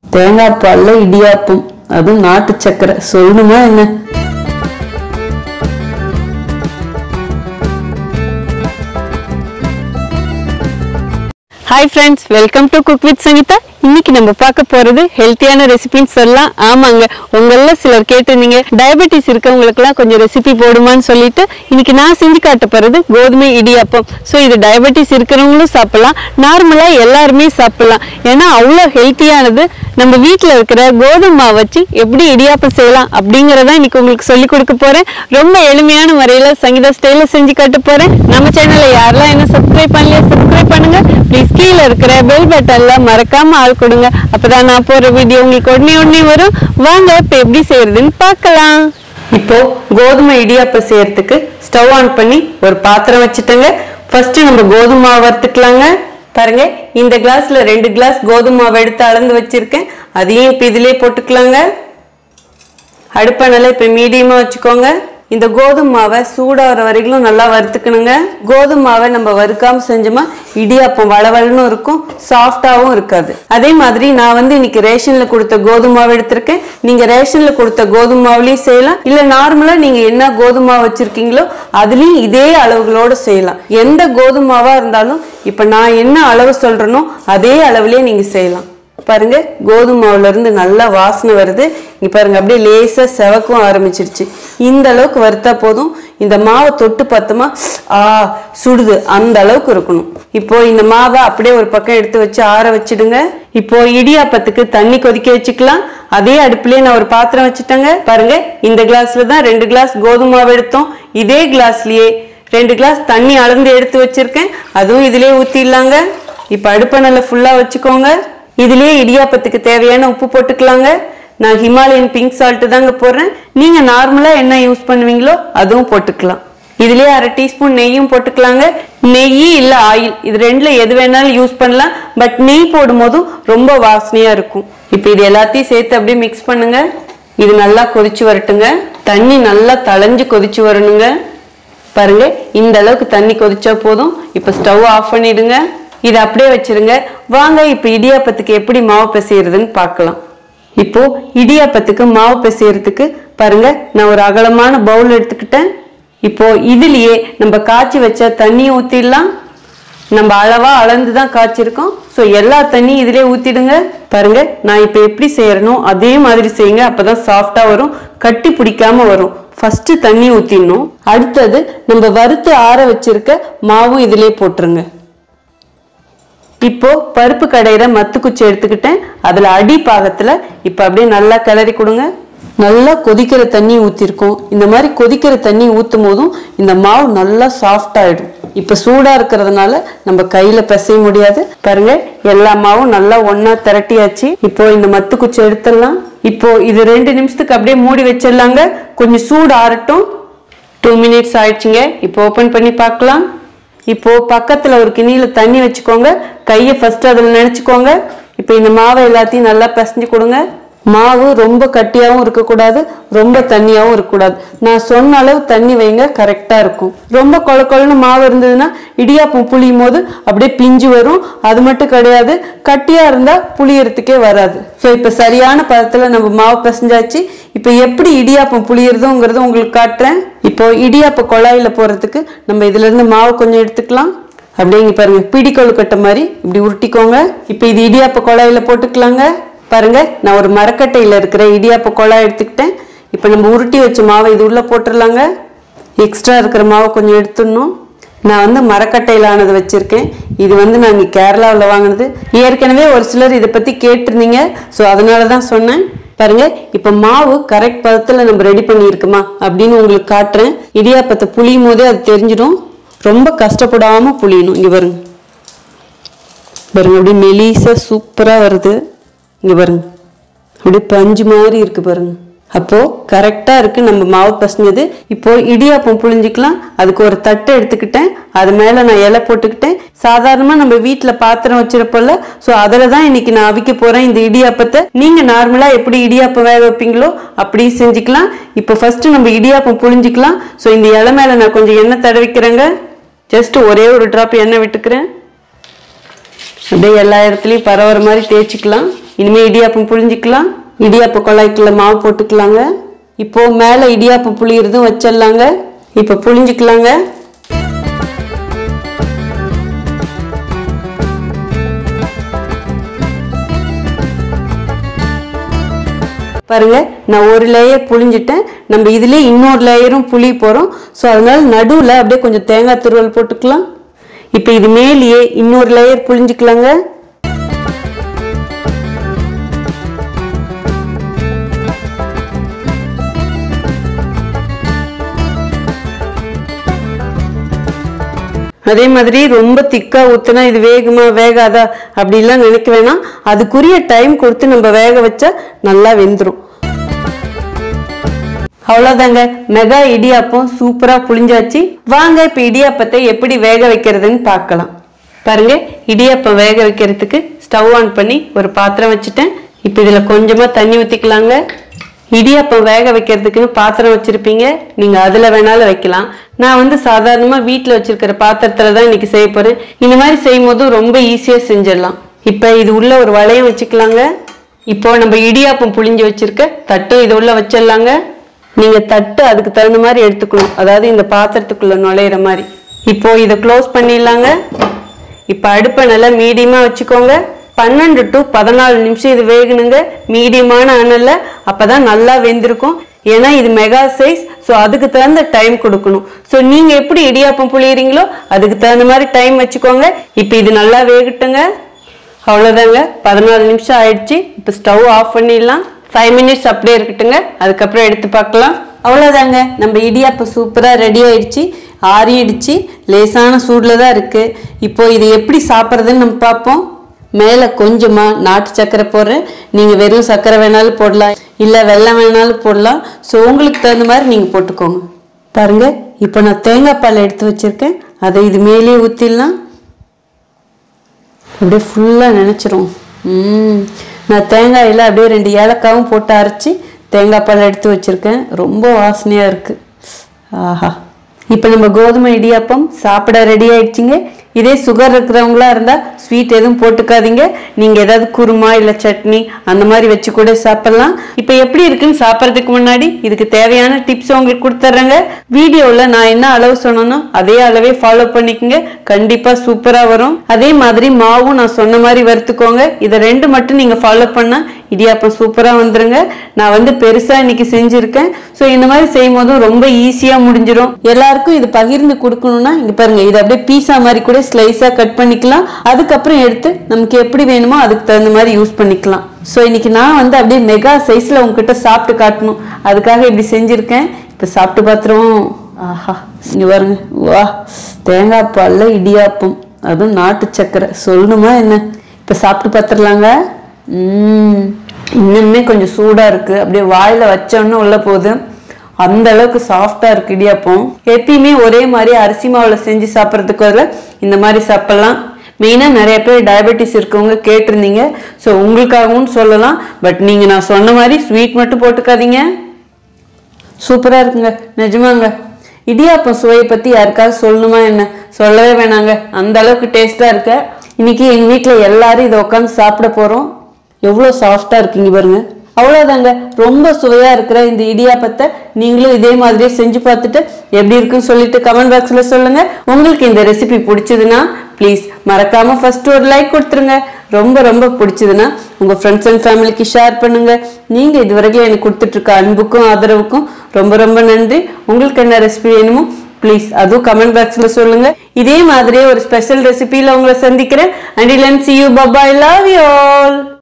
தேங்காய் பால்ல இடியாப்பம் அதுவும் நாட்டு சக்கரை சொல்லணுமா என்ன hi friends welcome to cook with Sangeetha இன்னைக்கு நம்ம பார்க்க போறது ஹெல்த்தியான ரெசிபின்னு சொல்லலாம் ஆமாங்க உங்கள சிலர் கேட்டிருந்தீங்க டயபெட்டிஸ் இருக்கவங்களுக்குலாம் கொஞ்சம் ரெசிபி போடுமான்னு சொல்லிட்டு இன்னைக்கு நான் செஞ்சு காட்ட போறது கோதுமை இடியாப்பம் ஸோ இது டயபெட்டிஸ் இருக்கிறவங்களும் சாப்பிடலாம் நார்மலா எல்லாருமே சாப்பிடலாம் ஏன்னா அவ்வளோ ஹெல்த்தியானது நம்ம வீட்டில் இருக்கிற கோதுமை மாவு வச்சு எப்படி இடியாப்பம் செய்யலாம் அப்படிங்கறத இன்னைக்கு உங்களுக்கு சொல்லி கொடுக்க போறேன் ரொம்ப எளிமையான முறையில சங்கீதா ஸ்டைல செஞ்சு காட்ட போறேன் நம்ம சேனலை யாரெல்லாம் என்ன சப்ஸ்கிரைப் பண்ணலையா சப்ஸ்கிரைப் பண்ணுங்க ப்ளீஸ் கீழே இருக்கிற பெல் பட்டன்ல மறக்காம ஆள் கொடுங்க அப்பதான் நான் போற வீடியோ உங்களுக்கு உடனே உடனே வரும் வாங்க இப்ப எப்படி செய்யறதுன்னு பார்க்கலாம் இப்போ கோதுமை இடியாப்பம் செய்யறதுக்கு ஸ்டவ் ஆன் பண்ணி ஒரு பாத்திரம் வச்சுட்டேங்க ஃபர்ஸ்ட் நம்ம கோதுமை மாவு வறுத்துக்கலாங்க பாருங்க இந்த கிளாஸ்ல ரெண்டு கிளாஸ் கோதுமை மாவு எடுத்து அளந்து வச்சிருக்கேன் அதையும் இப்ப இதுலயே போட்டுக்கலாங்க அடுப்பானால இப்ப மீடியமா வச்சுக்கோங்க இந்த கோதுமை மாவை சூடாகிற வரைக்கும் நல்லா வறுத்துக்கணுங்க கோதுமை மாவை நம்ம வறுக்காம செஞ்சோமா இடியாப்பம் வளவளன்னு இருக்கும் சாஃப்டாவும் இருக்காது அதே மாதிரி நான் வந்து இன்னைக்கு ரேஷன்ல கொடுத்த கோதுமை மாவு எடுத்திருக்கேன் நீங்க ரேஷன்ல கொடுத்த கோதுமை மாவுலயும் செய்யலாம் இல்ல நார்மலா நீங்க என்ன கோதுமை மாவு வச்சிருக்கீங்களோ அதுலயும் இதே அளவுகளோட செய்யலாம் எந்த கோதுமை மாவா இருந்தாலும் இப்ப நான் என்ன அளவு சொல்றேனோ அதே அளவுலயே நீங்க செய்யலாம் பாருங்க கோதுமை மாவுல இருந்து நல்லா வாசனை வருது இங்க பாருங்க அப்படியே லேசா செவக்கும் ஆரம்பிச்சிருச்சு இந்த அளவுக்கு வறுத்தா போதும் இந்த மாவை தொட்டு பார்த்தோமா ஆ சுடுது அந்த அளவுக்கு இருக்கணும் இப்போ இந்த மாவை அப்படியே ஒரு பக்கம் எடுத்து வச்சு ஆற வச்சிடுங்க இப்போ இடியாப்பத்துக்கு தண்ணி கொதிக்க வச்சுக்கலாம் அதே அடுப்புலயே நான் ஒரு பாத்திரம் வச்சுட்டேங்க பாருங்க இந்த கிளாஸ்ல தான் ரெண்டு கிளாஸ் கோதுமை மாவு எடுத்தோம் இதே கிளாஸ்லயே ரெண்டு கிளாஸ் தண்ணி அளந்து எடுத்து வச்சிருக்கேன் அதுவும் இதுலயே ஊத்திடலாங்க இப்ப அடுப்பை நல்லா ஃபுல்லா வச்சுக்கோங்க இதுலயே இடியாப்பத்துக்கு தேவையான உப்பு போட்டுக்கலாங்க நான் ஹிமாலயன் பிங்க் சால்ட் தாங்க போடுறேன் நீங்க நார்மலா என்ன யூஸ் பண்ணுவீங்களோ அதுவும் போட்டுக்கலாம் இதுலயே அரை டீஸ்பூன் நெய்யும் போட்டுக்கலாங்க நெய் இல்ல ஆயில் இது ரெண்டுல எது வேணாலும் யூஸ் பண்ணலாம் பட் நெய் போடும் போதும் ரொம்ப வாசனையா இருக்கும் இப்போ இது எல்லாத்தையும் சேர்த்து அப்படியே மிக்ஸ் பண்ணுங்க இது நல்லா கொதிச்சு வரட்டுங்க தண்ணி நல்லா தளைஞ்சு கொதிச்சு வரணுங்க பாருங்க இந்த அளவுக்கு தண்ணி கொதிச்சா போதும் இப்ப ஸ்டவ் ஆஃப் பண்ணிடுங்க இதை அப்படியே வச்சிருங்க வாங்க இப்ப இடியாப்பத்துக்கு எப்படி மாவு பிசையறதுன்னு பார்க்கலாம் இப்போ இடியாப்பத்துக்கு மாவு பிசையறதுக்கு பாருங்க நான் ஒரு அகலமான பவுல் எடுத்துக்கிட்டேன் இப்போ இதுலயே நம்ம காய்ச்சி வச்ச தண்ணியை ஊத்திடலாம் நம்ம அளவா அளந்து தான் காய்ச்சிருக்கோம் ஸோ எல்லா தண்ணியும் இதிலே ஊத்திடுங்க பாருங்க நான் இப்போ எப்படி செய்யறனோ அதே மாதிரி செய்யுங்க அப்பதான் சாஃப்டா வரும் கட்டி பிடிக்காம வரும் ஃபர்ஸ்ட் தண்ணி ஊத்திடணும் அடுத்தது நம்ம வறுத்து ஆற வச்சிருக்க மாவும் இதிலே போட்டுருங்க இப்போ பருப்பு கடையிற மத்து குச்சி எடுத்துக்கிட்டேன் அதுல அடி பாகத்துல இப்ப அப்படியே நல்லா கிளறி கொடுங்க நல்லா கொதிக்கிற தண்ணி ஊத்திருக்கோம் இந்த மாதிரி கொதிக்கிற தண்ணி ஊத்தும் போதும் இந்த மாவு நல்லா சாஃப்ட் ஆயிடும் இப்ப சூடா இருக்கிறதுனால நம்ம கையில பிசைய முடியாது பாருங்க எல்லா மாவும் நல்லா ஒண்ணா திரட்டியாச்சு இப்போ இந்த மத்து குச்சி எடுத்துடலாம் இப்போ இது ரெண்டு நிமிஷத்துக்கு அப்படியே மூடி வச்சிடலாங்க கொஞ்சம் சூடு ஆறட்டும் டூ மினிட்ஸ் ஆயிடுச்சுங்க இப்போ ஓபன் பண்ணி பார்க்கலாம் இப்போ பக்கத்துல ஒரு கிண்ணியில தண்ணி வச்சுக்கோங்க கையை ஃபர்ஸ்ட் அதுல நினைச்சுக்கோங்க இப்போ இந்த மாவை எல்லாத்தையும் நல்லா பிசைஞ்சு கொடுங்க மாவு ரொம்ப கட்டியாவும் இருக்கக்கூடாது ரொம்ப தண்ணியாவும் இருக்கக்கூடாது நான் சொன்ன அளவு தண்ணி வைங்க கரெக்டா இருக்கும் ரொம்ப கொல கொலன்னு மாவு இருந்ததுன்னா இடியாப்பம் புளியும் போது அப்படியே பிஞ்சு வரும் அது மட்டும் கிடையாது கட்டியா இருந்தா புளியறதுக்கே வராது ஸோ இப்ப சரியான பதத்துல நம்ம மாவு பிசைஞ்சாச்சு இப்ப எப்படி இடியாப்பம் புளியறதுங்கிறத உங்களுக்கு காட்டுறேன் இப்போ இடியாப்ப குழாயில போறதுக்கு நம்ம இதுல இருந்து மாவு கொஞ்சம் எடுத்துக்கலாம் அப்படியே இங்க பாருங்க பிடி கொழுக்கட்டை மாதிரி இப்படி உருட்டிக்கோங்க இப்போ இது இடியாப்ப குழாயில போட்டுக்கலாங்க பாருங்க நான் ஒரு மரக்கட்டையில இருக்கிற இடியாப்ப குழாய் எடுத்துக்கிட்டேன் இப்போ நம்ம உருட்டி வச்ச மாவை இது உள்ள போட்டுடலாங்க எக்ஸ்ட்ரா இருக்கிற மாவை கொஞ்சம் எடுத்துடணும் நான் வந்து மரக்கட்டையில ஆனது வச்சிருக்கேன் இது வந்து நான் இங்க கேரளாவில் வாங்கினது ஏற்கனவே ஒரு சிலர் இதை பத்தி கேட்டிருந்தீங்க ஸோ அதனால தான் சொன்னேன் பாருங்க இப்ப மாவு கரெக்ட் பதத்துல நம்ம ரெடி பண்ணியிருக்குமா அப்படின்னு உங்களுக்கு காட்டுறேன் இடியாப்பத்தை புளியும் போதே அது தெரிஞ்சிடும் ரொம்ப கஷ்டப்படாம புளியணும் இங்க பாருங்க பாருங்க அப்படியே மெலிசா சூப்பரா வருது இங்க பாருங்க அப்படியே பஞ்சு மாதிரி இருக்கு பாருங்க அப்போ கரெக்டா இருக்கு நம்ம மாவு பசஞ்சது இப்போ இடியாப்பம் புழிஞ்சிக்கலாம் அதுக்கு ஒரு தட்டு எடுத்துக்கிட்டேன் அது மேல நான் இலை போட்டுக்கிட்டேன் சாதாரணமா நம்ம வீட்ல பாத்திரம் வச்சிருப்போம்ல சோ அதுல தான் இன்னைக்கு நான் அவிக்க போறேன் இந்த இடியாப்பத்தை நீங்க நார்மலா எப்படி இடியாப்பம் வேக வைப்பீங்களோ அப்படி செஞ்சுக்கலாம் இப்போ ஃபர்ஸ்ட் நம்ம இடியாப்பம் புழிஞ்சிக்கலாம் சோ இந்த இலை மேல நான் கொஞ்சம் எண்ணெய் தடவிக்கிறேங்க ஜஸ்ட் ஒரே ஒரு டிராப் எண்ணெய் விட்டுக்கிறேன் அப்படியே எல்லா இடத்துலயும் பரவுற மாதிரி தேய்ச்சிக்கலாம் இனிமே இடியாப்பம் புழிஞ்சிக்கலாம் இடியாப்ப குழாய்க்குள்ள மாவு போட்டுக்கலாங்க இப்போ மேல இடியாப்பம் புளியறதும் வச்சிடலாங்க இப்போ புழிஞ்சிக்கலாங்க பாருங்க நான் ஒரு லேயர் புழிஞ்சிட்டேன் நம்ம இதுலயே இன்னொரு லேயரும் புளி போறோம் ஸோ அதனால நடுவுல அப்படியே கொஞ்சம் தேங்காய் துருவல் போட்டுக்கலாம் இப்போ இது மேலேயே இன்னொரு லேயர் புழிஞ்சிக்கலாங்க அதே மாதிரி ரொம்ப திக்கா ஊத்துனா இது வேகுமா வேகாதா அப்படிலாம் நினைக்க வேணாம் அதுக்குரிய டைம் கொடுத்து நம்ம வேக வச்சா நல்லா வெந்துரும் அவ்வளவுதாங்க மெகா இடியாப்பம் சூப்பரா புளிஞ்சாச்சு வாங்க இப்ப இடியாப்பத்தை எப்படி வேக வைக்கிறதுன்னு பார்க்கலாம் பாருங்க இடியாப்பம் வேக வைக்கிறதுக்கு ஸ்டவ் ஆன் பண்ணி ஒரு பாத்திரம் வச்சுட்டேன் இப்ப இதுல கொஞ்சமா தண்ணி ஊத்திக்கலாங்க இடியாப்பம் வேக வைக்கிறதுக்குன்னு பாத்திரம் வச்சிருப்பீங்க நீங்க அதுல வேணாலும் வைக்கலாம் நான் வந்து சாதாரணமா வீட்ல வச்சிருக்கிற பாத்திரத்துல தான் இன்னைக்கு செய்ய போறேன் இந்த மாதிரி செய்யும் போது ரொம்ப ஈஸியா செஞ்சிடலாம் இப்ப இது உள்ள ஒரு வளையம் வச்சுக்கலாங்க இப்போ நம்ம இடியாப்பம் புளிஞ்சு வச்சிருக்க தட்டும் இது உள்ள வச்சிடலாங்க நீங்க தட்டு அதுக்கு தகுந்த மாதிரி எடுத்துக்கணும் அதாவது இந்த பாத்திரத்துக்குள்ள நுழையிற மாதிரி இப்போ இதை க்ளோஸ் பண்ணிடலாங்க இப்போ அடுப்பை நல்லா மீடியமா வச்சுக்கோங்க பன்னெண்டு டு பதினாலு நிமிஷம் இது வேகணுங்க மீடியமான அனல்ல அப்பதான் நல்லா வெந்திருக்கும் ஏன்னா இது மெகா சைஸ் ஸோ அதுக்கு தகுந்த டைம் கொடுக்கணும் ஸோ நீங்க எப்படி இடியாப்பம் புளியறீங்களோ அதுக்கு தகுந்த மாதிரி டைம் வச்சுக்கோங்க இப்போ இது நல்லா வேகட்டுங்க அவ்வளோதாங்க பதினாலு நிமிஷம் ஆயிடுச்சு இப்போ ஸ்டவ் ஆஃப் பண்ணிடலாம் ஃபைவ் மினிட்ஸ் அப்படியே இருக்கட்டுங்க அதுக்கப்புறம் எடுத்து பார்க்கலாம் அவ்வளோதாங்க நம்ம இடியாப்பம் சூப்பராக ரெடி ஆயிடுச்சு ஆறிடுச்சு லேசான சூடில் தான் இருக்கு இப்போ இது எப்படி சாப்பிட்றதுன்னு நம்ம பார்ப்போம் மேலே கொஞ்சமா நாட்டு சர்க்கரை போடுறேன் நீங்க வெறும் சர்க்கரை வேணாலும் போடலாம் இல்ல வெல்லம் வேணாலும் போடலாம் ஸோ உங்களுக்கு தகுந்த மாதிரி நீங்க போட்டுக்கோங்க பாருங்க இப்போ நான் தேங்காய் பால் எடுத்து வச்சிருக்கேன் அதை இது மேலேயே ஊற்றிடலாம் அப்படியே ஃபுல்லாக நினச்சிரும் ம் நான் தேங்காயில் அப்படியே ரெண்டு ஏலக்காவும் போட்டு அரைச்சி தேங்காய் பால் எடுத்து வச்சிருக்கேன் ரொம்ப வாசனையாக இருக்கு ஆஹா இப்போ நம்ம கோதுமை இடியாப்பம் சாப்பிட ரெடி ஆயிடுச்சுங்க இதே சுகர் இருக்கிறவங்களா இருந்தா ஸ்வீட் எதுவும் போட்டுக்காதீங்க நீங்க ஏதாவது குருமா இல்ல சட்னி அந்த மாதிரி வச்சு கூட சாப்பிடலாம் இப்போ எப்படி இருக்குன்னு சாப்பிட்றதுக்கு முன்னாடி இதுக்கு தேவையான டிப்ஸ் உங்களுக்கு கொடுத்துட்றேங்க வீடியோல நான் என்ன அளவு சொன்னனோ அதே அளவே ஃபாலோ பண்ணிக்கோங்க கண்டிப்பா சூப்பரா வரும் அதே மாதிரி மாவும் நான் சொன்ன மாதிரி வறுத்துக்கோங்க இதை ரெண்டு மட்டும் நீங்க ஃபாலோ பண்ணா இடியாப்பம் சூப்பரா வந்துருங்க நான் வந்து பெருசா இன்னைக்கு செஞ்சிருக்கேன் ஸோ இந்த மாதிரி செய்யும் போதும் ரொம்ப ஈஸியா முடிஞ்சிடும் எல்லாருக்கும் இது பகிர்ந்து கொடுக்கணும்னா இங்க பாருங்க இது அப்படியே பீஸா மாதிரி கூட ஸ்லைஸா கட் பண்ணிக்கலாம் அதுக்கப்புறம் எடுத்து நமக்கு எப்படி வேணுமோ அதுக்கு தகுந்த மாதிரி யூஸ் பண்ணிக்கலாம் ஸோ இன்னைக்கு நான் வந்து அப்படியே மெகா சைஸ்ல உங்ககிட்ட சாப்பிட்டு காட்டணும் அதுக்காக இப்படி செஞ்சிருக்கேன் இப்ப சாப்பிட்டு பார்த்துருவோம் ஆஹா இங்க பாருங்க வா தேங்காய் பால்ல இடியாப்பம் அதுவும் நாட்டு சக்கரை சொல்லணுமா என்ன இப்ப சாப்பிட்டு பார்த்துடலாங்க ம் இன்னுமே கொஞ்சம் சூடா இருக்கு அப்படியே வாயில வச்சோன்னு உள்ள போகுது அந்த அளவுக்கு சாஃப்டா இருக்கு இடியாப்பம் எப்பயுமே ஒரே மாதிரி அரிசி மாவுல செஞ்சு சாப்பிட்றதுக்கு பதிலா இந்த மாதிரி சாப்பிடலாம் மெயினா நிறைய பேர் டயபெட்டிஸ் இருக்கவங்க கேட்டிருந்தீங்க ஸோ உங்களுக்காகவும் சொல்லலாம் பட் நீங்க நான் சொன்ன மாதிரி ஸ்வீட் மட்டும் போட்டுக்காதீங்க சூப்பரா இருக்குங்க நிஜமாங்க இடியாப்பம் சுவையை பத்தி யாருக்காவது சொல்லணுமா என்ன சொல்லவே வேணாங்க அந்த அளவுக்கு டேஸ்டா இருக்கு இன்னைக்கு எங்க வீட்ல எல்லாரும் இதை உட்காந்து சாப்பிட போறோம் எவ்வளவு சாஃப்டா இருக்குங்க பாருங்க அவ்வளவுதாங்க ரொம்ப சுவையா இருக்கிற இந்த இடியாப்பத்தை நீங்களும் இதே மாதிரியே செஞ்சு பார்த்துட்டு எப்படி இருக்குன்னு சொல்லிட்டு கமெண்ட் பாக்ஸ்ல சொல்லுங்க உங்களுக்கு இந்த ரெசிபி பிடிச்சதுன்னா ப்ளீஸ் மறக்காம ஃபர்ஸ்ட் ஒரு லைக் கொடுத்துருங்க ரொம்ப ரொம்ப பிடிச்சதுன்னா உங்க ஃப்ரெண்ட்ஸ் அண்ட் ஃபேமிலிக்கு ஷேர் பண்ணுங்க நீங்க இதுவரைக்கும் எனக்கு கொடுத்துட்டு இருக்க அன்புக்கும் ஆதரவுக்கும் ரொம்ப ரொம்ப நன்றி உங்களுக்கு என்ன ரெசிபி வேணுமோ ப்ளீஸ் அதுவும் கமெண்ட் பாக்ஸ்ல சொல்லுங்க இதே மாதிரியே ஒரு ஸ்பெஷல் ரெசிபியில உங்களை சந்திக்கிறேன் and see you bye bye love you all